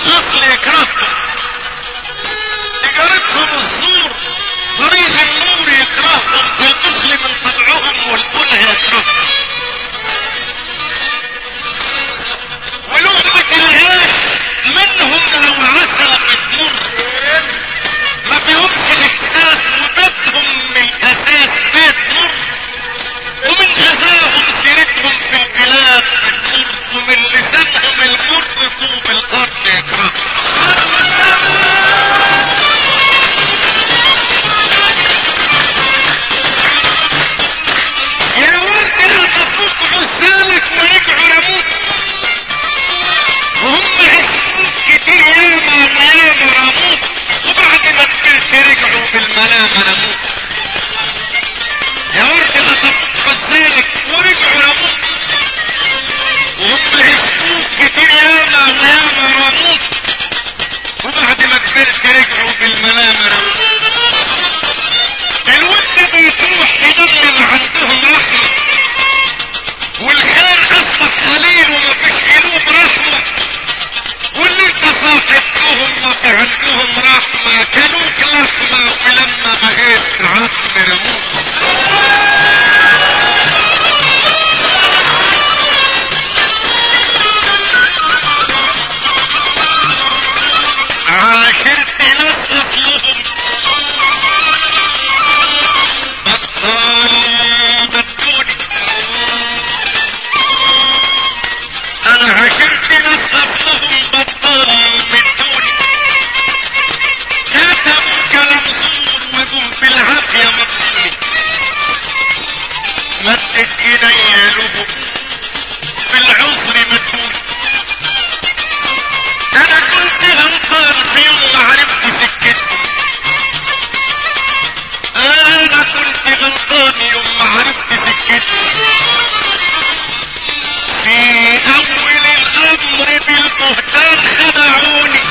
الاصل يكرههم تجارتهم الزور طريق النور يكرههم في البخل من طبعهم والكره يكرههم ولقمة العيش منهم لو عسل بتمر ما فيهمش احساس وبيتهم من الاساس بيت مر ومن غذاهم سيرتهم في البلاد بتمر ومن لسانهم المر طوب الارض يكره يا ورد لا تفوق عسالك ويجعوا رموك وهم عشقوك كتير ياما وياما رموك وبعد ما كبرت رجعوا بالملامة رموك يا ورد لا تفوق عسالك ورجعوا رموك وهم عشقوك كتير ياما وياما رموك وبعد ما كبرت رجعوا بالملامة رموك الود بيتروح يضمن عندهم رحمة والخير اصبح قليل ومفيش قلوب رحمة واللي انت صاحبتهم ما في عندهم رحمة كانوك لحمة ولما بقيت عظم رموك عاشرت ناس اصلهم بطال بدوني انا عشرت ناس اصلهم بطال بدوني كتبوا كلام زور وجم في العافية مطلوني مدت ايديا لهم في العذر مدوني انا كنت غلطان في يوم ما عرفت سكتهم انا كنت غلطان يوم ما عرفت سكتهم في اول الامر بالبهتان خدعوني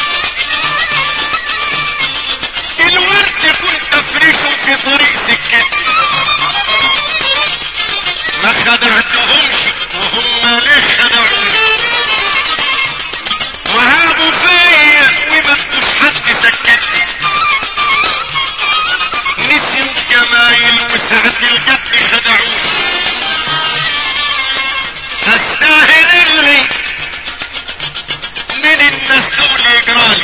الورد كنت افرشه في طريق سكتي ما خدعتهمش وهم ليه خدعوني وهابوا فيا وما انتوش حد سكتني نسيوا الجمايل وسعة الجد خدعوني استاهل اللي من الناس دول يجرالي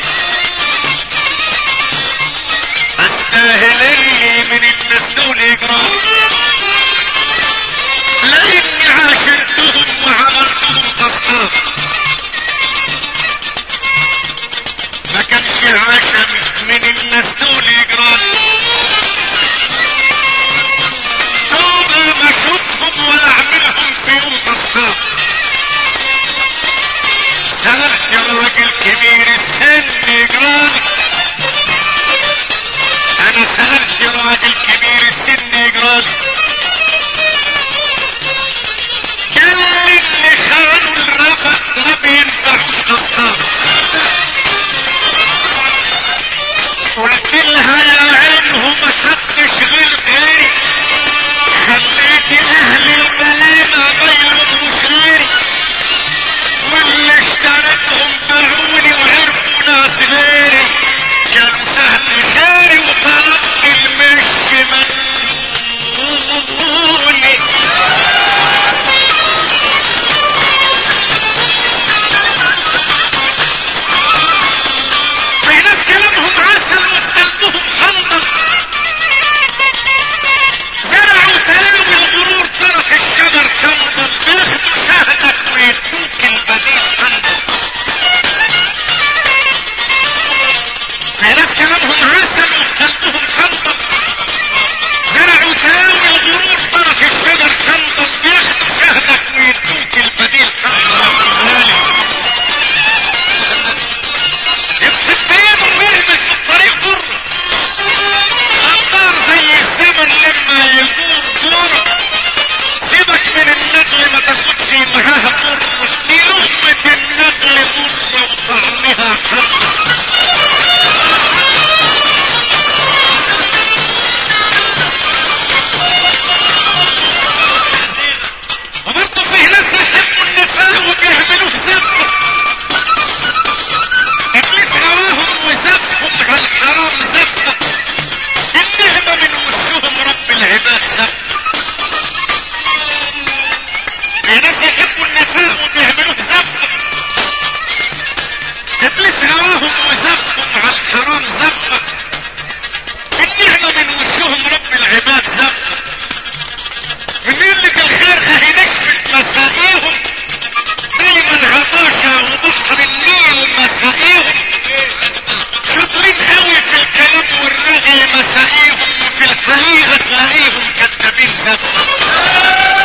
استاهل اللي من الناس دول يجرالي لاني عاشرتهم وعملتهم اصحاب ما كانش عشم من الناس دول يجرالي توبة ما اشوفهم ولا اعملهم في يوم اصحاب سألت يا راجل كبير السن يجرالي انا سألت يا راجل كبير السن يجرالي قال لي اللي خانوا الرفق ما بينفعوش اصحاب قلت لها يا عينهم محدش غير غيري خليت اهل الملامة بينهم مش غيري واللي اشتريتهم باعوني وعرفوا ناس غيري كانوا سهل خيري وطلبت المشي منوني في ناس كلامهم عسل وفي قلبهم حنظل زرعوا تلاوي الغرور طرف الشجر تنظل بياخدوا شهدك ويدوك البديل حنظل في ناس كلامهم عسل وفي قلبهم حنظل زرعوا تلاوي الغرور طرف الشجر تنظل بياخدوا شهدك ويدوك البديل حنظل الحبين ويرمي في الطريق بره النار زي الزمن لما يدور دوره سيبك من النقل ما تاخدش معاها مر دي لقمة النقل مر وطعمها حر وبرضه فيه ناس يحبوا النساء وبيعملوا في ذنبه العباد زفة من قلة الخير اهي نشفت مسائيهم دايما عطاشة وبحر النيل مسائيهم شاطرين قوي في الكلام والرغي مسائيهم وفي الحقيقة تلاقيهم كذابين زفة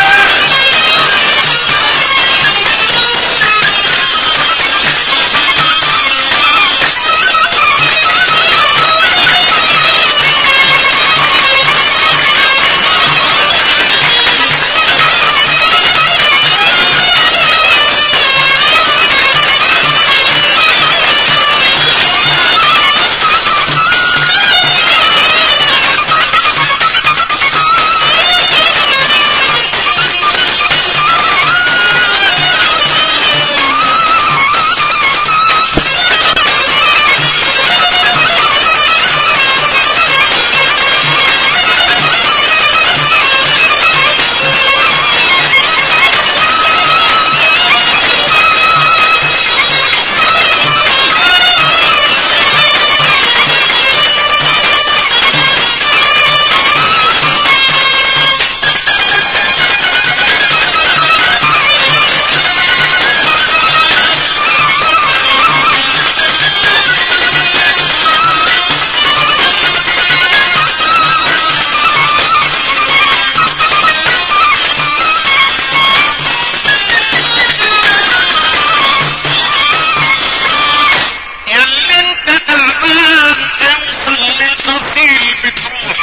ياللي انت تعبان اوصل للتفصيل بتروح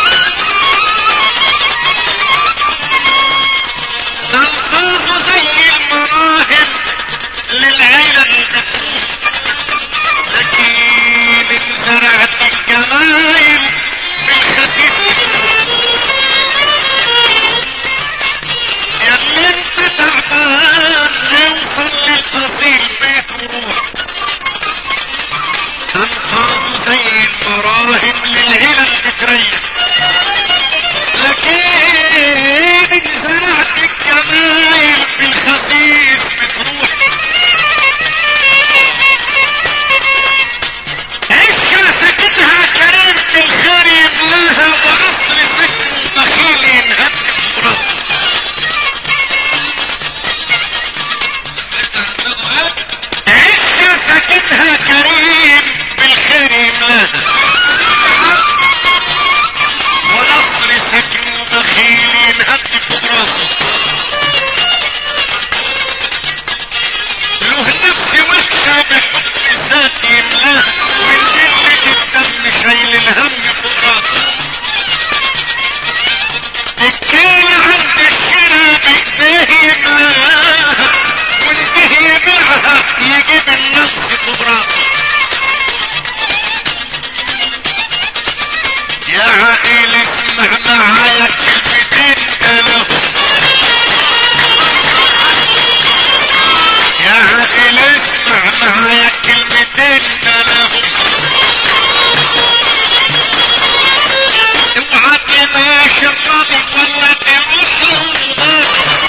تلفظه زي المراهب للعلل بتروح لكن ان زرعت الجمايل في الخفيف ياللي انت تعبان اوصل للتفصيل بتروح تنخاض زي المراهب للعلل بتريح لكن إن زرعت الجمايل في الخسيس بتروح عشة سكتها كريم في الخير يملاها وعصر سكن بخيل ينهد في راسه عشة سكتها كريم بالخير يملاها ونصر سكن بخيل ينهد فوق راسه له نفس وحشة بحب الذات يملاها من قلة الدم شايل الهم فوق راسه الكيل عند الشرا بإيديه يملاها وانته يبيعها يجيب النفس فوق راسه يا عقيل اسمع معايا كلمتين قالهم يا عقيل اسمع معايا كلمتين قالهم اوعى تماشي الراضي ولا تروح الغار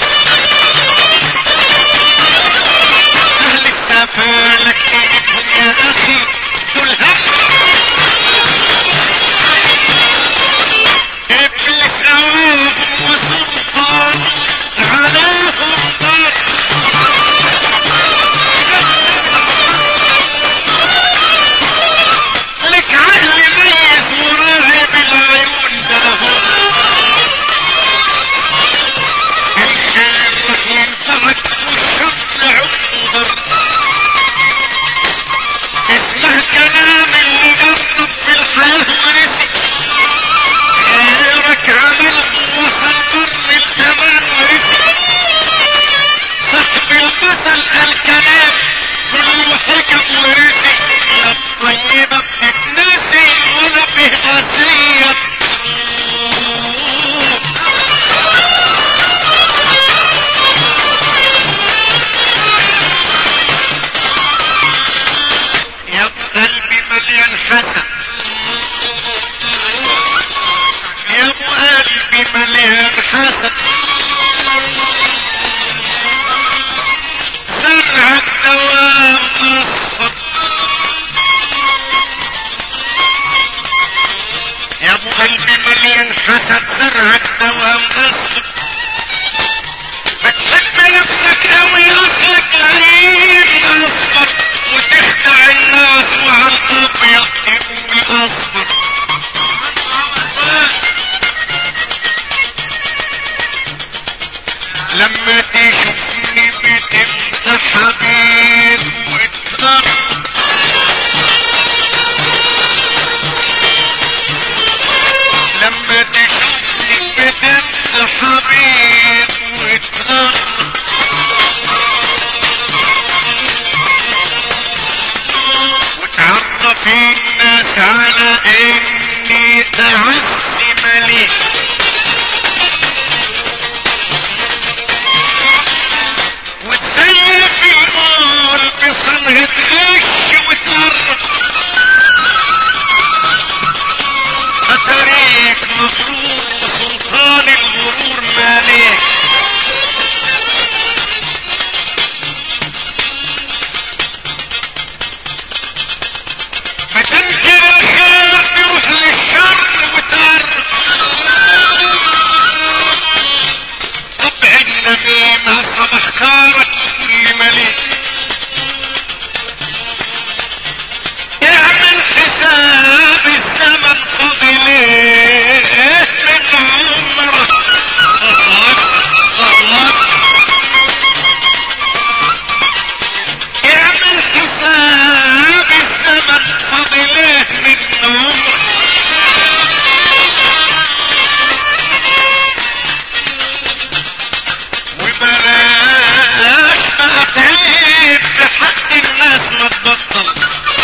اهل السفالة كيفهم يا اخي دول هم ابليس اوابهم وسلطان عليهم ضار لك عقل ميز وراعي بالعيون ده الخير رح ينفعك والشر عمره اسمع كلام اللي جرب في الحياة ونسي غيرك عمل وصل بر الأمان ورسي صاحب المثل الكلام كله حكم ورسي لا الطيبة بتتنسي ولا فيه قاسية يا قلبي مليان حسن يا ابو قلبي مليان حسن زرع الدوام اصفر يا ابو قلبي مليان تعز مليك وتزيف القول بصنعة غش وتقرب فتريك مغرور وسلطان الغرور مالك بتنكر الخير تروح للشر وتقرب طبع النميمة صبح كارك وكل مليك اعمل حساب الزمن فاضل ايه من عمرك الله الله اعمل حساب الزمن فاضل ايه من عمرك وبلاش ما تعيب في حق الناس ما تبطل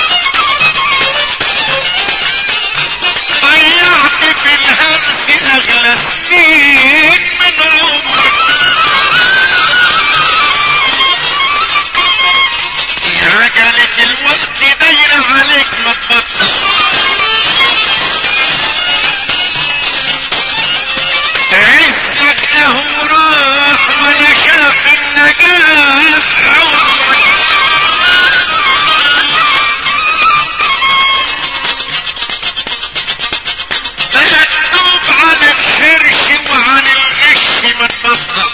ضيعت في الهمس اغلى سنين من عمرك عجلة الوقت دايرة عليك ما تبطل عزك اهو راح ولا شاف النجاة في عمرك بلا تتوب عن الحرش وعن الغش ما تبطل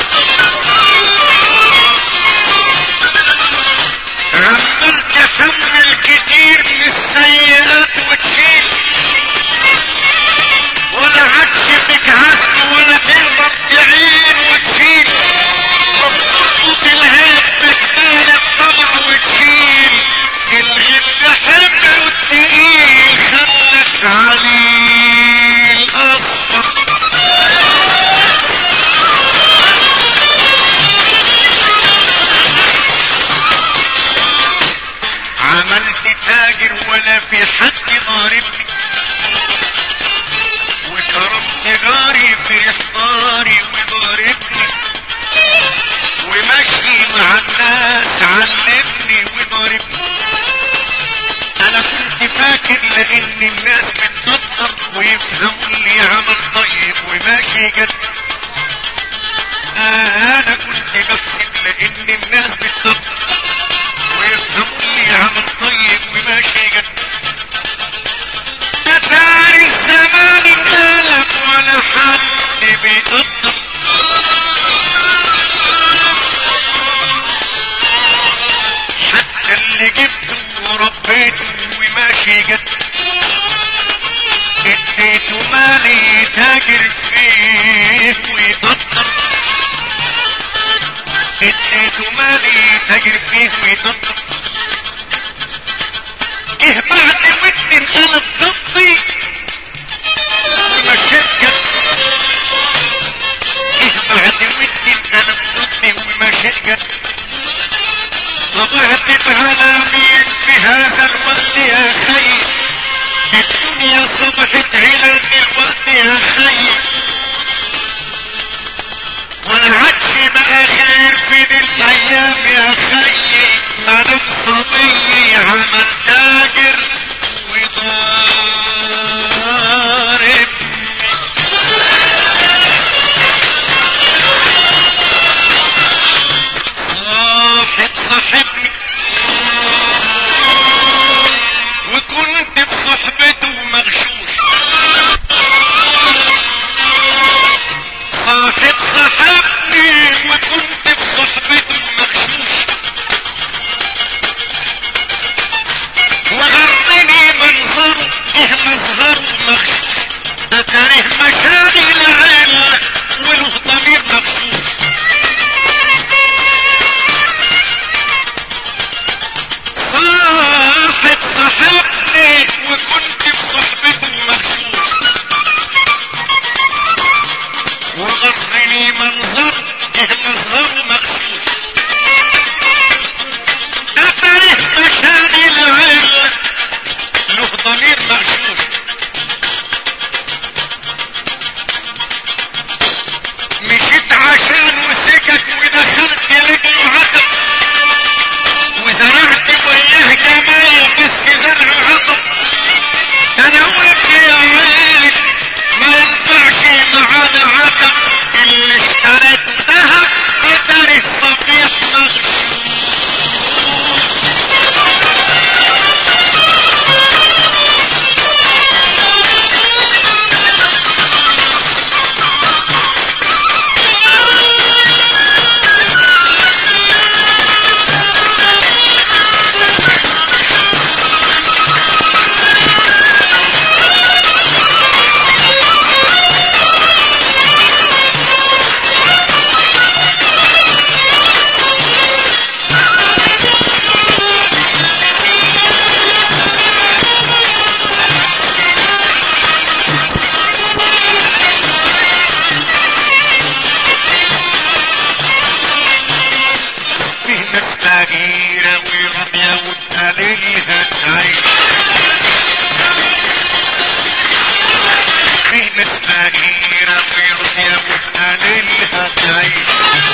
عمال تحمل كتير من السيئات وتشيل ولا عادش فيك عزم ولا تقدر تعين وتشيل وبتربط الهاب بحبال الطبع وتشيل الغل حمل والتقيل خلك عليه اصفر عملت تاجر ولا في حد ضاربني وكرمت جاري في احضاري وضاربني وماشي مع الناس علمني وضاربني انا كنت فاكر لان الناس بتنطر ويفهموا لي عمل طيب وماشي جد آه انا كنت بحسب لان الناس بتنطر ويفهموا لي عمل طيب وماشي جد اتاري الزمان انقلب ولا حد بيقدر حتى اللي جبته وربيته وماشي جد اديته مالي تاجر فيه ويقدر اديته مالي تاجر فيه ويقدر جه بعد ودني انقلب ضدي ومشيت جد جه بعد ودني انقلب ضدي ومشيت جد طبعت على مين في هذا الوقت يا خي الدنيا صبحت علل الوقت يا خي ولا عادش بقى خير في دي الايام يا خي انا صبي عمل تاجر وضارب صاحب صاحبني وكنت بصحبته مغشوش صاحب صاحبني وكنت بصحبته مغشوش وغرني منظره اه مظهره مغشوش ده كاره مشاغل العيلة وله ضمير مغشوش صاحب صاحبني وكنت بصحبته مغشوش وغرني منظر اه مظهر روسيا وبقليلها تعيش في ناس فقيرة في روسيا وبقليلها تعيش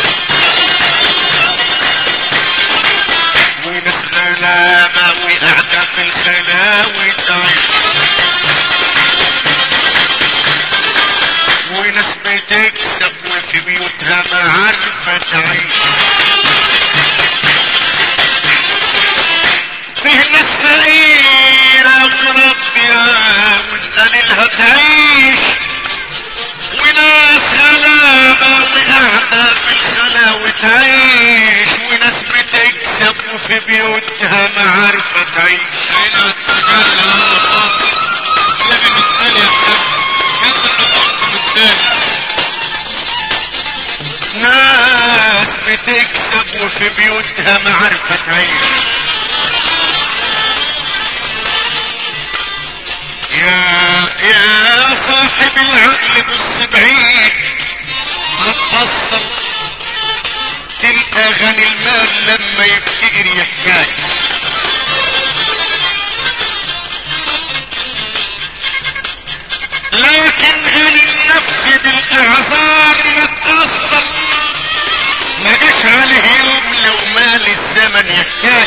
وناس غلابة وقاعدة في الخلاوي تعيش وناس بتكسب وفي بيوتها معرفة تعيش فيه ناس فقيرة وربيا والقليلها تعيش وناس غلابة وقاعدة في الخلاوي تعيش وناس بتكسب وفي بيوتها معرفة تعيش هنا تجلى الله النبي مثال يا حاج كان اللي مثال ناس بتكسب وفي بيوتها معرفة تعيش يا يا صاحب العقل بص بعيد ما تقصر تلقى غني المال لما يفتقر يحتاج لكن غني النفس بالاعذار ما تقصر ما جاش عليه يوم لو مال الزمن يحتاج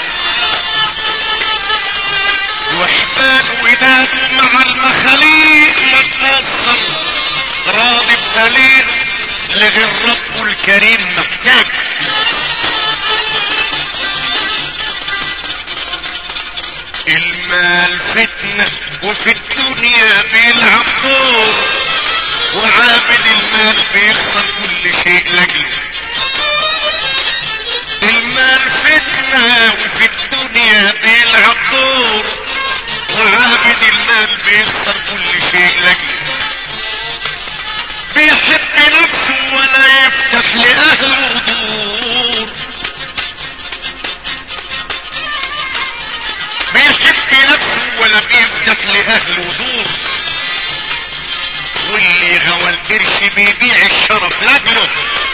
وحبان وداده مع المخاليق ما تقصر راضي بقليل لغير ربه الكريم محتاج المال فتنة وفي الدنيا بيلعب دور وعابد المال بيخسر كل شيء لاجله المال فتنة وفي الدنيا بيلعب دور وعابد المال بيخسر كل شيء لاجله بيحب نفسه ولا يفتح لأهله دور بيحب نفسه ولا بيفتح لأهله دور واللي غوى القرش بيبيع الشرف لاجله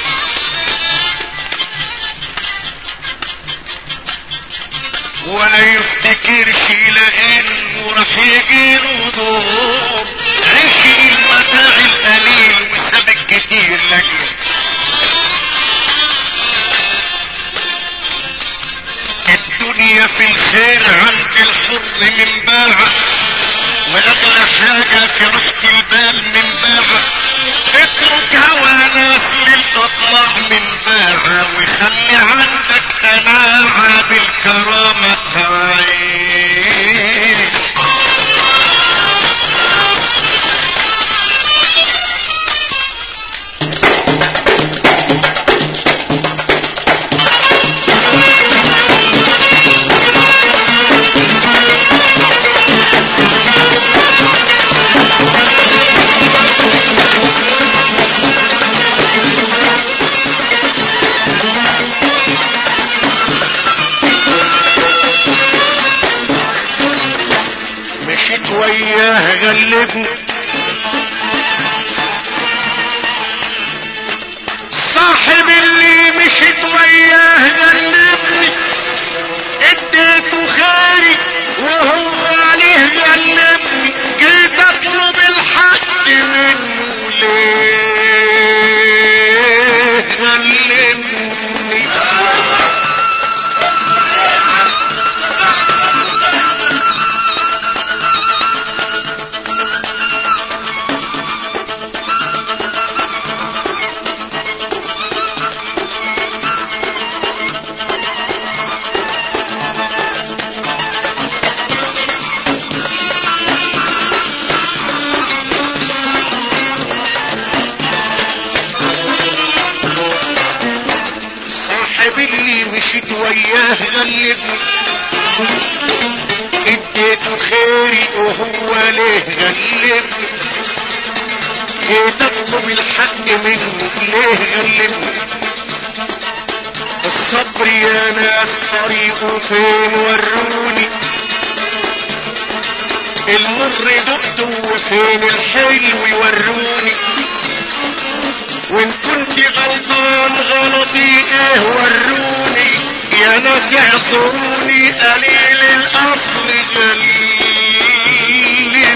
ولا يفتكرش لانه راح يجيله دور عشق المتاع القليل وساب الكتير لاجله الدنيا في الخير عند الحر من باعه واغلى حاجة في راحة البال من باعه اترك هوى ناس للاطلاع من باعه وخلي عندك قناعة بالكرامة تعيش مشيت وياه غلبني صاحب اللي مشيت وياه غلبني اديته خيري وهو عليه غلبني جيت اطلب الحق منه ليه غلبني صاحب اللي مشيت وياه غلبني اديته خيري وهو ليه غلبني جيت اطلب الحق منه ليه غلبني الصبر يا ناس طريقه فين وروني المر دقته وفين الحلو يوروني وان كنت غلطان غلطي ايه وروني يا ناس ناس يعذروني قليل الاصل غلبني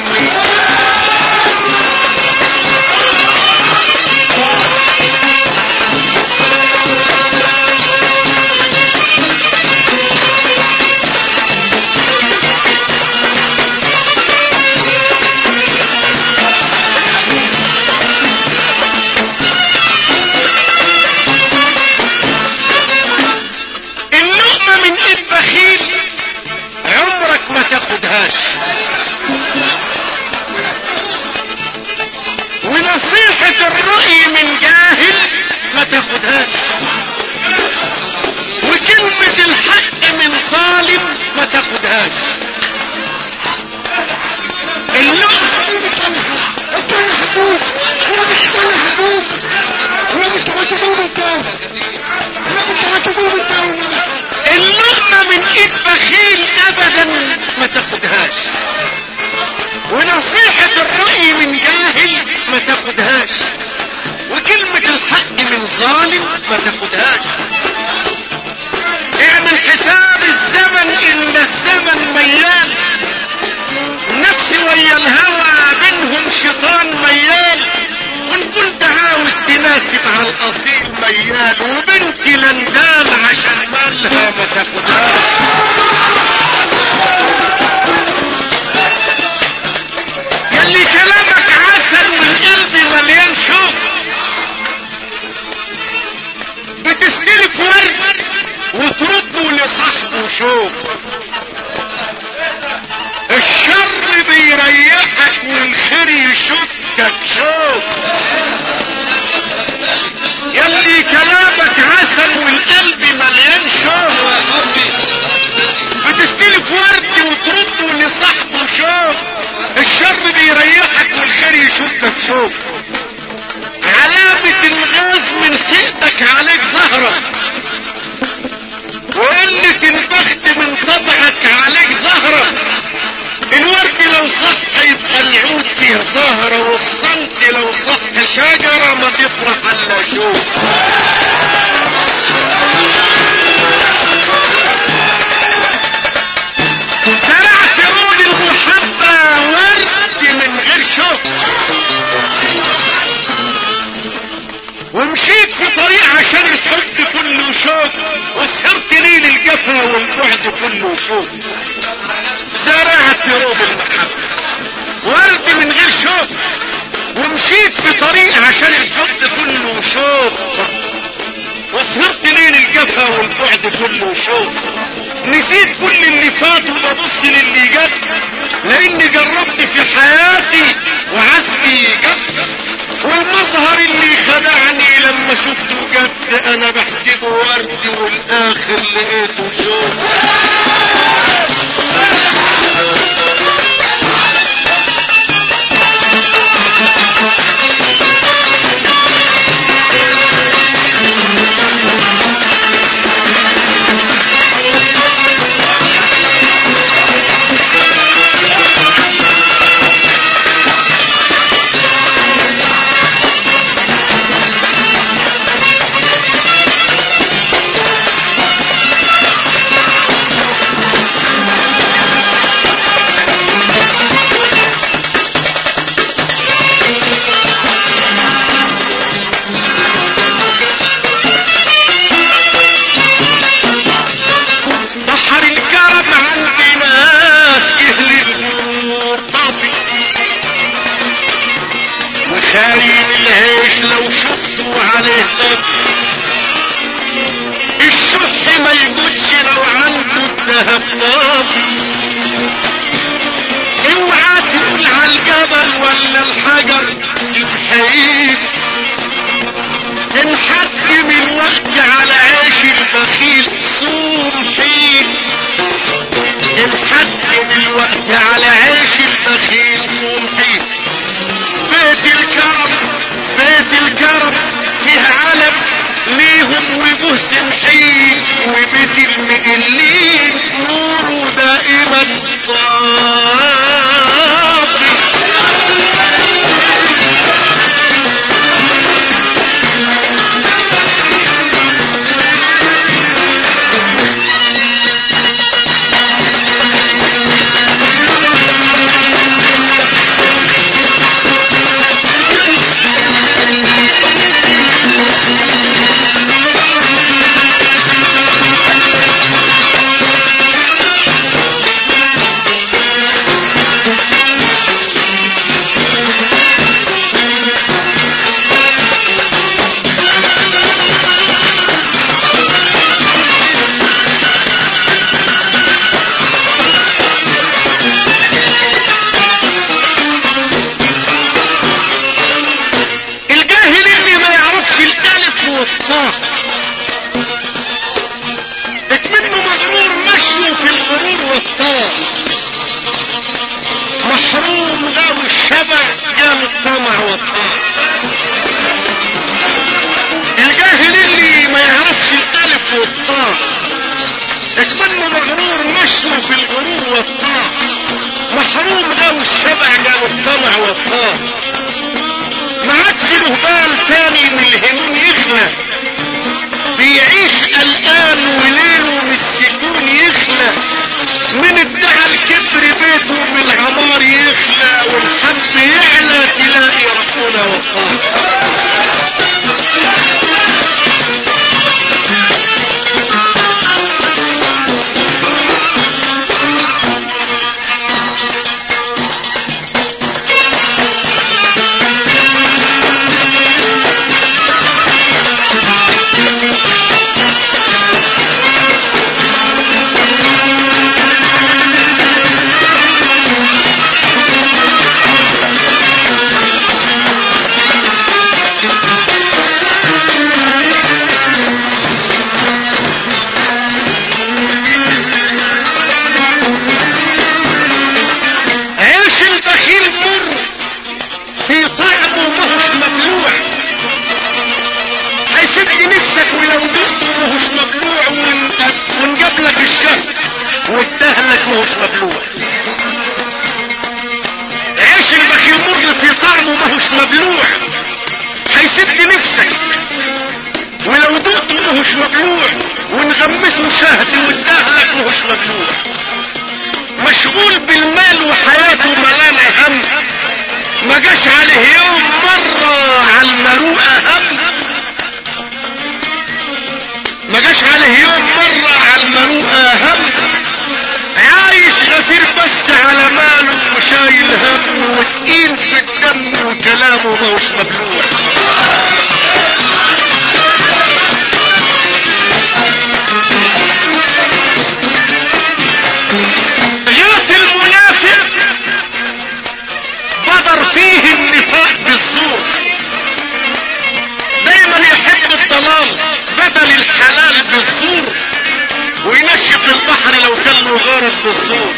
اللقمة من ايد بخيل عمرك ما تاخدهاش ونصيحة الرأي من جاهل ما تاخدهاش وكلمة الحق من ظالم ما تاخدهاش اللقمة بس انا حدود هو مش انا حدود هو مش هتجيب الدار هو مش هتجيب الدار اللقمة من ايد بخيل ابدا ما تاخدهاش ونصيحة الرأي من جاهل ما تاخدهاش وكلمة الحق من ظالم ما تاخدهاش اعمل حساب الزمن ان الزمن ميال نفس ويا الهوى بينهم شيطان ميال وان كنت عاوز تناسب على الاصيل ميال وبنتي لندال عشان مالها ما تاخدهاش يلي كلامك عسل والقلب مليان شوق بتستلف ورد وترده لصاحبه شوق الشر بيريحك والخير يشدك شوق يلي كلامك عسل والقلب مليان شوق بتستلف ورد وترده لصاحبه شوق الشر بيريحك والخير يشدك شوق علامة الغاز من حقك عليك زهرة وقلة البخت من طبعك عليك زهرة الورد لو صح يبقى العود فيه زهرة والصمت لو صح شجرة ما تفرح الا شوف زرعت عود المحبة ورد من غير شوك ومشيت في طريق عشان الحب كله شوك وسهرت ليل الجفا والبعد كله شوك زرعت روب المحبة ورد من غير شوك ومشيت في طريق عشان الحب كله شوك وسهرت ليل الجفا والبعد كله شوك نسيت كل اللي فات وببص للي جد لاني جربت في حياتي وعزمي جد والمظهر اللي خدعني لما شفته جد انا بحسبه ورد والاخر لقيته شوك بحر الكرم عندنا يهلي الغرور طافي وخاين العيش لو شفته عليه دم الشح ما يجودش لو عنده الذهب طافي اوعى تقول على الجبل ولا الحجر سبحين نحكم الوقت على عيش البخيل صوم حين نحكم الوقت على عيش البخيل صوم حين بيت الكرم بيت الكرم فيه علم ليهم وجوه سمحين وبيت المقلين نوره دائما طافي والطاق محروم غاوي الشبع جاب الطمع والطاق الجاهل اللي ما يعرفش الالف والطاء اكمنه مغرور مشمه في الغرور والطاق محروم غاوي الشبع جاب الطمع والطاق ما عادش له بال تاني من الهنون يخلى بيعيش قلقان وليله من السجون يخلى من ادعى الكبر بيته من العمار يخلى والحب يعلى تلاقي ربنا وقاه عيش البخيل مر في طعمه ماهوش مبلوع هيسد نفسك ولو دقته ماهوش مبلوع وان- وانجاب لك الشهر وادهلك ماهوش مبلوع عيش البخيل مر في طعمه ماهوش مبلوع هيسد نفسك ولو دقته ماهوش مبلوع ونغمسه شهد وادهلك ماهوش مبلوع مشغول بالمال وحياته ملانة هم ما جاش عليه يوم مرة على المروءة هم ما جاش عليه يوم مرة على المروءة هم عايش غفير بس على ماله وشايل هم وتقيل في الدم وكلامه ماهوش مبلوع غيرة المنافق بدر فيه النفاق بالزور دايما يحب الضلال بدل الحلال بالزور وينشف البحر لو كان له غرض بالزور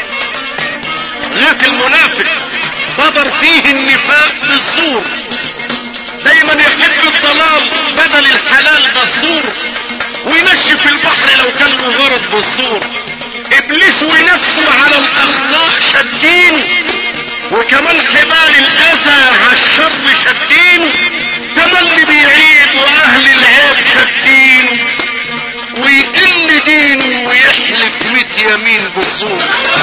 غيرة المنافق بدر فيه النفاق بالزور دايما يحب الضلال بدل الحلال بالزور وينشف البحر لو كان له غرض بالزور ابليس ونفسه على الاخطاء شادين وكمان حبال الاذى على الشر شادين تملي بيعيب واهل العيب شادين ويقل دينه ويحلف ميت يمين بالزور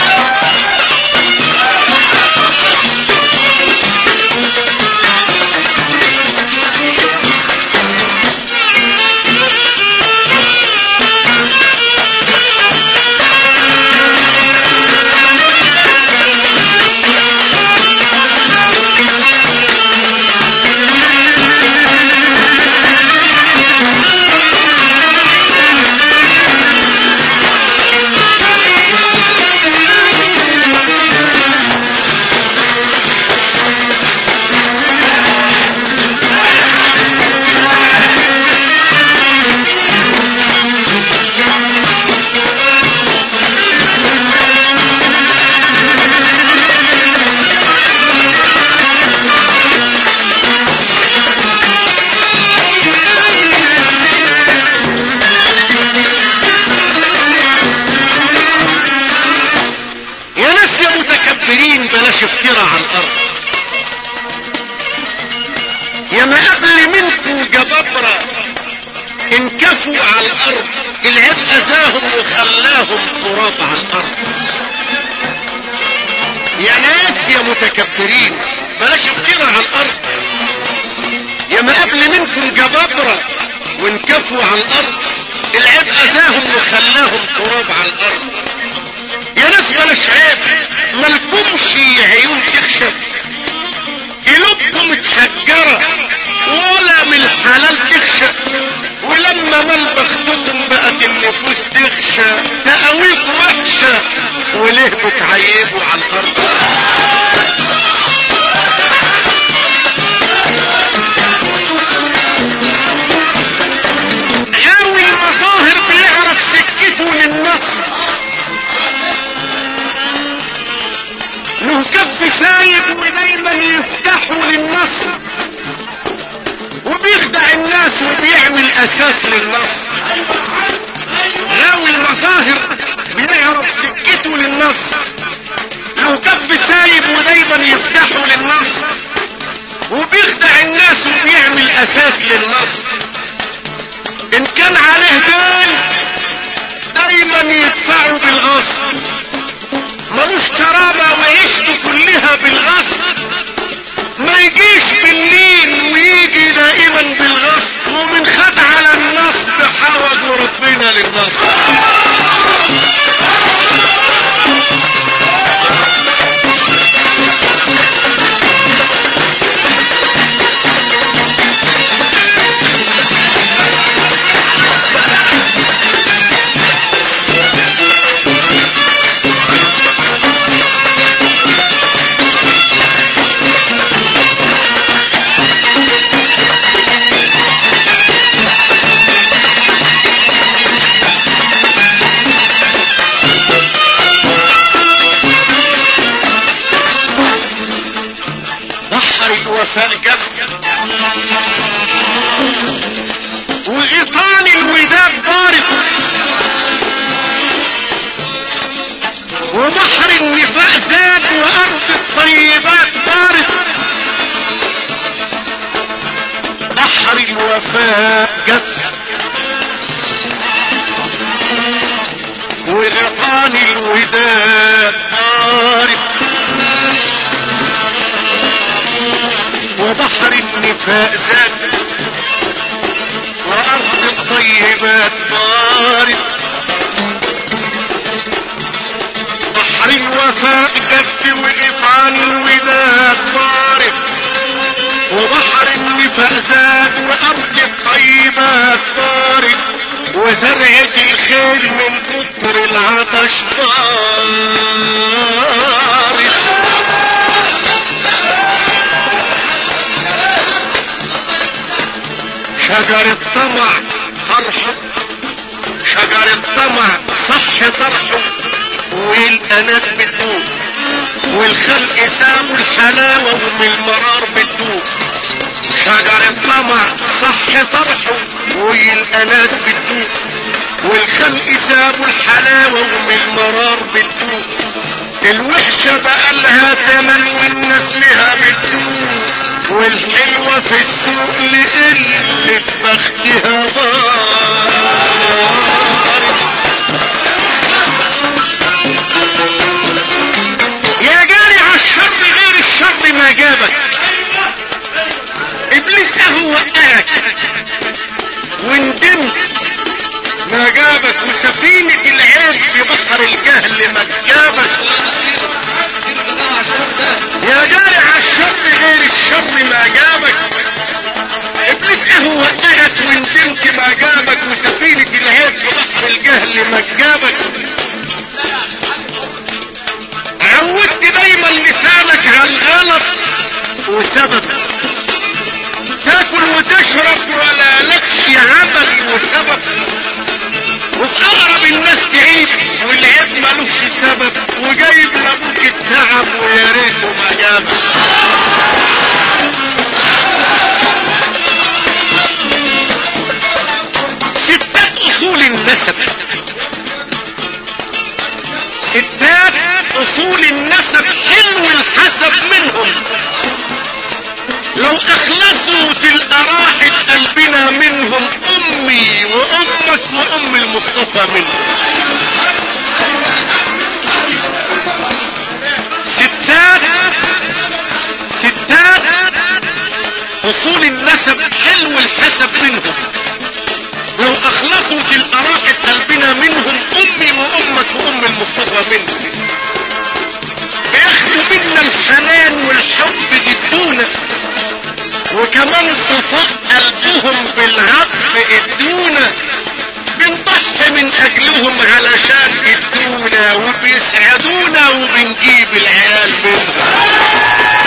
يا ناس يا متكبرين بلاش افتراء على الارض يا ما قبل منكم جبابرة انكفوا على الارض العيب اذاهم وخلاهم تراب على الارض يا ناس يا متكبرين بلاش افتراء على الارض يا ما قبل منكم جبابرة وانكفوا على الارض العيب اذاهم وخلاهم تراب على الارض يا ناس بلاش عيب مالكمش عيون تخشب قلوبكم متحجرة ولا من الحلال تخشى ولما مال بختكم بقت النفوس تخشى تقاويك وحشة وليه بتعيبوا على الارض غاوي المظاهر بيعرف سكته للنصر بيفتحوا للنصر وبيخدع الناس وبيعمل اساس للنصر غاوي المظاهر بيعرف سكته للنصر له كف سايب ودايما يفتحوا للنصر وبيخدع الناس وبيعمل اساس للنصر ان كان عليه دين دايما يدفعوا بالغصب ملوش كرامة وعيشته كلها بالغصب ما يجيش بالليل ويجي دائما بالغصب ومن خد على النصب حوج ربنا للنصب بحر الوفاء جف وغيطان الوداد بارد وبحر النفاق زاد وارض الطيبات بارد بحر الوفاء جف وغيطان الوداد بارد وبحر النفاق زاد وارض الطيبات بارد بحر الوفاء جف وإفعال الوداد بارد وبحر النفاق زاد وارض الطيبات بارد وزرعة الخير من كتر العطش بارد شجر الطمع طرحه شجر الطمع صح طرحه والاناس بتدوب والخلق سابوا الحلاوة ومن المرار بتدوب شجر الطمع صح طرحه والاناس بتدوب والخلق سابوا الحلاوة ومن المرار بتدوب الوحشة بقى لها تمن والناس لها بتدوب والحلوة في السوق لقلة بختها ضار يا جاري على الشر غير الشر ما جابك ابليس اهو وقعك وندمت ما جابك وسفينة العيب في بحر الجهل ما جابك يا جاري على الشر غير الشر ما جابك ابليس اهو وقعك وندمت ما جابك وسفينة العيب في بحر الجهل ما جابك عودت دايما لسانك على الغلط وسبب تاكل وتشرب ولا لكش عمل وسبب وفي اقرب الناس تعيب والعيب ملوش سبب وجايب لابوك التعب ويا ريته ما جابك ستات اصول النسب ستات اصول النسب حلو الحسب منهم لو اخلصوا تلقى راحة قلبنا منهم امي وامك وام المصطفى منهم ستات ستات اصول النسب حلو الحسب منهم لو اخلصوا تلقى راحة قلبنا منهم امي وامك وام المصطفى منهم بياخدوا منا الحنان والحب يدونا وكمان صفاء قلبهم بالعطف ادونا بنضحي من اجلهم علشان يدونا وبيسعدونا وبنجيب العيال منهم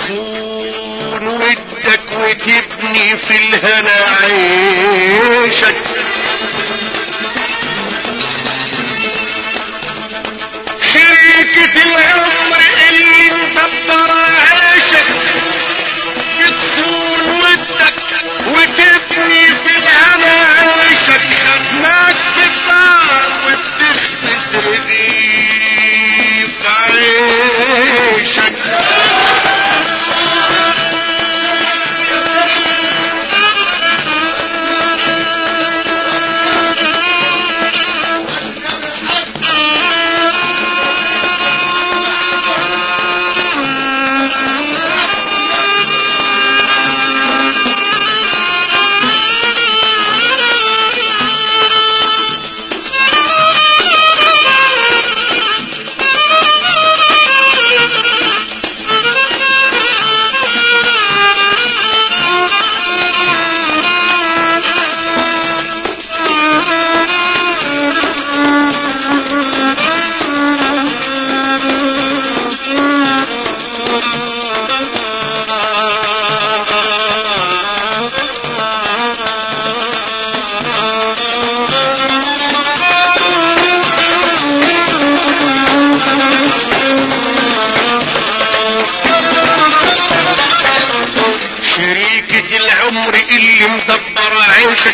بتصون ودك وتبني في الهنا عيشك شريكة العمر اللي مدبر عيشك بتصون ودك وتبني في الهنا عيشك خدمات في الدار وبتخبز رغيف عيشك شريكة العمر اللي مدبر عيشك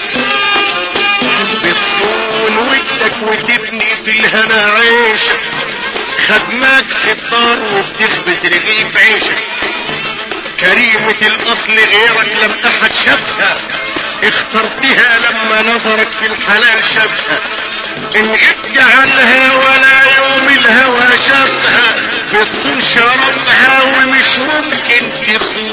بتصون ودك وتبني في الهنا عيشك خدمات في الدار وبتخبز رغيف عيشك كريمة الاصل غيرك لم احد شافها اخترتها لما نظرك في الحلال شافها ان غبت عنها ولا يوم الهوى شافها بتصون شربها ومش ممكن تخون